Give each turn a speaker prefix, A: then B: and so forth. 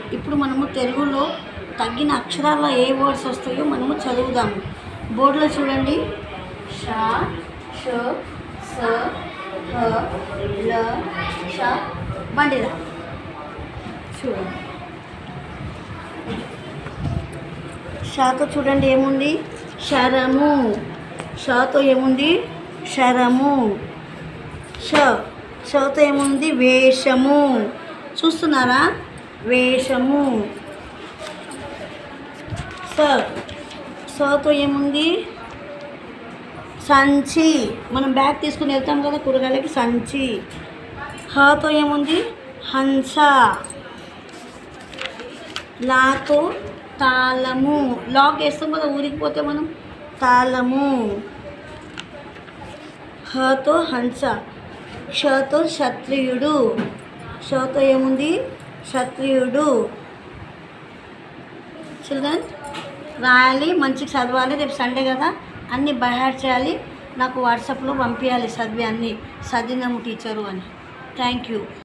A: ఇప్పుడు మనము తెలుగులో తగ్గిన అక్షరాల్లో ఏ వర్డ్స్ వస్తాయో మనము చదువుదాము బోర్డులో చూడండి షా ష స హ ల ష బండిరా చూడండి షాతో చూడండి ఏముంది శరము షాతో ఏముంది శరము ష షతో ఏముంది వేషము చూస్తున్నారా వేషము స సతో ఏముంది సంచి మనం బ్యాగ్ తీసుకుని వెళ్తాం కదా కూరగాయలకి సంచి హతో ఏముంది హంస లాతో తాళము లాక్ వేస్తాం కదా ఊరికి పోతే మనం తాళము హతో హంస షతో క్షత్రియుడు షతో ఏముంది క్షత్రియుడు చిల్డ్రన్ రాయాలి మంచిగా చదవాలి రేపు సండే కదా అన్నీ బైహార్ట్ చేయాలి నాకు వాట్సాప్లో పంపించాలి చదివి అన్నీ చదివినాము టీచరు అని థ్యాంక్ యూ